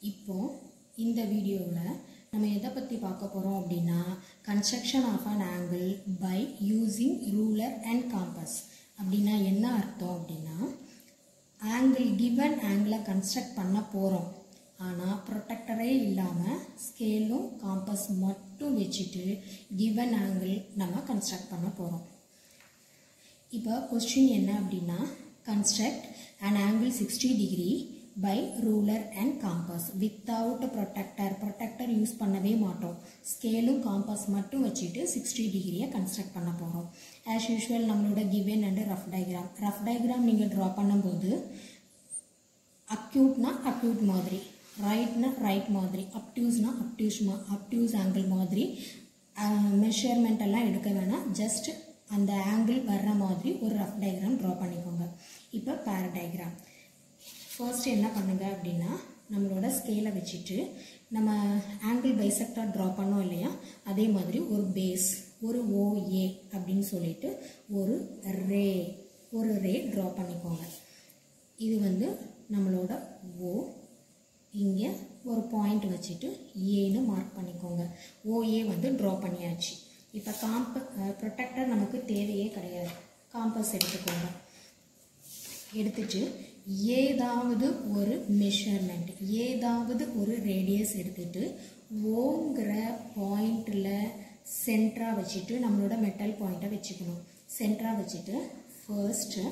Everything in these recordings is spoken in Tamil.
இப்போ இந்த வீடியோவில் நம்ம எதை பற்றி பார்க்க போகிறோம் அப்படின்னா construction of an angle by using ruler and compass அப்படின்னா என்ன அர்த்தம் அப்படின்னா ஆங்கிள் கிவன் ஆங்கிளை கன்ஸ்ட்ரக்ட் பண்ண போகிறோம் ஆனால் ப்ரொட்டக்டரே இல்லாமல் ஸ்கேலும் காம்பஸ் மட்டும் வச்சுட்டு கிவன் ஆங்கிள் நம்ம கன்ஸ்ட்ரக்ட் பண்ண போகிறோம் இப்போ கொஸ்டின் என்ன அப்படின்னா construct an angle sixty degree by ruler and compass without protractor protractor use பண்ணவே மாட்டோம் ஸ்கேலும் காம்பஸ் மட்டும் வச்சுட்டு சிக்ஸ்டி டிகிரியை கன்ஸ்ட்ரக்ட் பண்ண போகிறோம் ஆஸ் யூஷுவல் நம்மளோட given and rough diagram rough diagram நீங்கள் ட்ரா பண்ணும்போது அக்யூட்னா அக்யூட் மாதிரி ரைட்னா ரைட் மாதிரி அப்டியூஸ்னா அப்டியூஸ் மா அப்டியூஸ் ஆங்கிள் மாதிரி மெஷர்மெண்ட் எல்லாம் எடுக்க வேணாம் ஜஸ்ட் அந்த ஆங்கிள் வர்ற மாதிரி ஒரு ரஃப் டயக்ராம் ட்ரா பண்ணிக்கோங்க இப்போ பேர டயக்ராம் ஃபர்ஸ்ட் என்ன பண்ணுங்க அப்படின்னா நம்மளோட ஸ்கேலை வச்சுட்டு நம்ம ஆங்கிள் பைசெக்டாக ட்ரா பண்ணோம் இல்லையா அதே மாதிரி ஒரு பேஸ் ஒரு ஓஏ அப்படின்னு சொல்லிட்டு ஒரு ரே ஒரு ரே ட்ரா பண்ணிக்கோங்க இது வந்து நம்மளோட ஓ இங்கே ஒரு பாயிண்ட் வச்சுட்டு ஏன்னு மார்க் பண்ணிக்கோங்க ஓஏ வந்து ட்ரா பண்ணியாச்சு இப்போ காம்ப ப்ரொட்டக்டர் நமக்கு தேவையே கிடையாது காம்பஸ் எடுத்துக்கோங்க எடுத்துட்டு ஏதாவது ஒரு மெஷர்மெண்ட் ஏதாவது ஒரு ரேடியஸ் எடுத்துட்டு ஓங்கிற பாயிண்டில் சென்டராக வச்சுட்டு நம்மளோட மெட்டல் பாயிண்ட்டை வச்சுக்கணும் சென்டராக வச்சுட்டு ஃபர்ஸ்ட்டு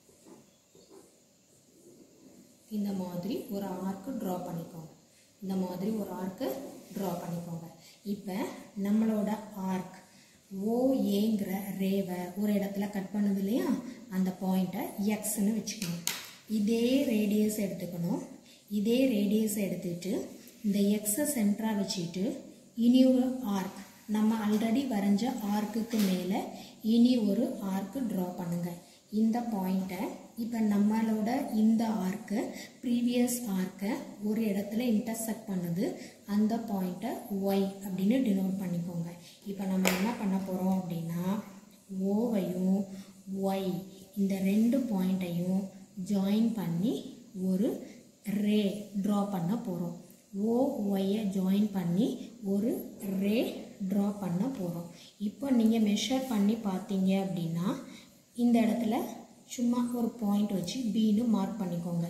இந்த மாதிரி ஒரு ஆர்க்கு ட்ரா பண்ணிக்கோங்க இந்த மாதிரி ஒரு ஆர்க்கு ட்ரா பண்ணிக்கோங்க இப்போ நம்மளோட ஆர்க் ஓஏங்கிற ரேவை ஒரு இடத்துல கட் பண்ணுது இல்லையா அந்த பாயிண்ட்டை எக்ஸ்ன்னு வச்சுக்கணும் இதே ரேடியஸ் எடுத்துக்கணும் இதே ரேடியஸ் எடுத்துட்டு இந்த எக்ஸை சென்டராக வச்சுட்டு இனி ஒரு ஆர்க் நம்ம ஆல்ரெடி வரைஞ்ச ஆர்க்குக்கு மேலே இனி ஒரு ஆர்க்கு ட்ரா பண்ணுங்கள் இந்த பாயிண்ட்டை இப்போ நம்மளோட இந்த ஆர்க்கு ப்ரீவியஸ் ஆர்க்கை ஒரு இடத்துல இன்டர்செக்ட் பண்ணுது அந்த பாயிண்ட்டை ஒய் அப்படின்னு டினோட் பண்ணிக்கோங்க இப்போ நம்ம என்ன பண்ண போகிறோம் அப்படின்னா ஓவையும் ஒய் இந்த ரெண்டு பாயிண்ட்டையும் ஜாயின் பண்ணி ஒரு ரே ட்ரா பண்ண போகிறோம் ஓ ஒய்யை ஜாயின் பண்ணி ஒரு ரே ட்ரா பண்ண போகிறோம் இப்போ நீங்கள் மெஷர் பண்ணி பார்த்தீங்க அப்படின்னா இந்த இடத்துல சும்மா ஒரு பாயிண்ட் வச்சு பின்னு மார்க் பண்ணிக்கோங்க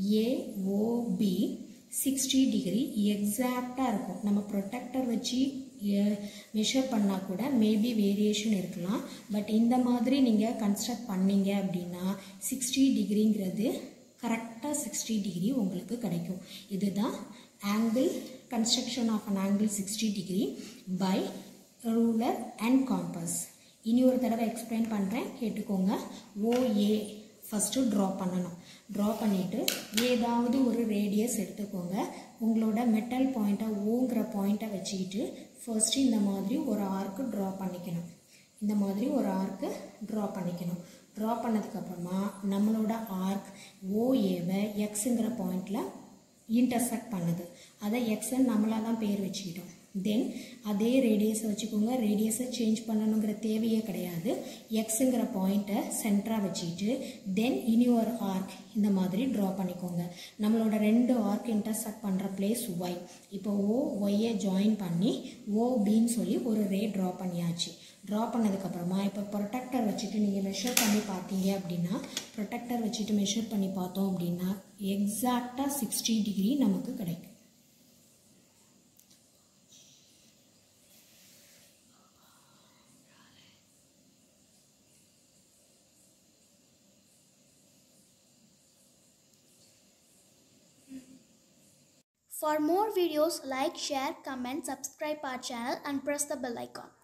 ஏஓபி சிக்ஸ்டி டிகிரி எக்ஸாக்டாக இருக்கும் நம்ம ப்ரொட்டக்டர் வச்சு மெஷர் பண்ணால் கூட மேபி வேரியேஷன் இருக்கலாம் பட் இந்த மாதிரி நீங்கள் கன்ஸ்ட்ரக்ட் பண்ணீங்க அப்படின்னா சிக்ஸ்டி டிகிரிங்கிறது கரெக்டாக சிக்ஸ்டி டிகிரி உங்களுக்கு கிடைக்கும் இதுதான் angle construction of an angle sixty degree by ruler and compass இனி ஒரு தடவை எக்ஸ்பிளைன் பண்ணுறேன் கேட்டுக்கோங்க ஓஏ ஃபஸ்ட்டு ட்ரா பண்ணணும் ட்ரா பண்ணிவிட்டு ஏதாவது ஒரு ரேடியஸ் எடுத்துக்கோங்க உங்களோட மெட்டல் பாயிண்ட்டை ஓங்கிற பாயிண்ட்டை வச்சுக்கிட்டு ஃபர்ஸ்ட்டு இந்த மாதிரி ஒரு ஆர்க்கு ட்ரா பண்ணிக்கணும் இந்த மாதிரி ஒரு ஆர்க்கு ட்ரா பண்ணிக்கணும் ட்ரா பண்ணதுக்கப்புறமா நம்மளோட ஆர்க் ஓஏவை எக்ஸுங்கிற பாயிண்டில் இன்டர்செக்ட் பண்ணுது அதை எக்ஸ்ன்னு நம்மளாக தான் பேர் வச்சுக்கிட்டோம் தென் அதே ரேடியஸை வச்சுக்கோங்க ரேடியஸை சேஞ்ச் பண்ணணுங்கிற தேவையே கிடையாது எக்ஸுங்கிற பாயிண்ட்டை சென்டராக வச்சுக்கிட்டு தென் இனி ஒரு ஆர்க் இந்த மாதிரி ட்ரா பண்ணிக்கோங்க நம்மளோட ரெண்டு ஆர்க் இன்டர்செக்ட் பண்ணுற பிளேஸ் ஒய் இப்போ ஓ ஒய்யை ஜாயின் பண்ணி ஓ பின்னு சொல்லி ஒரு ரே ட்ரா பண்ணியாச்சு ட்ரா பண்ணதுக்கப்புறமா இப்போ ப்ரொட்டக்டர் வச்சுட்டு நீங்கள் மெஷர் பண்ணி பார்த்தீங்க அப்படின்னா ப்ரொட்டக்டர் வச்சுட்டு மெஷர் பண்ணி பார்த்தோம் அப்படின்னா எக்ஸாக்டாக சிக்ஸ்டி டிகிரி நமக்கு கிடைக்கும் For more videos, like, share, comment, subscribe our channel and press the bell icon.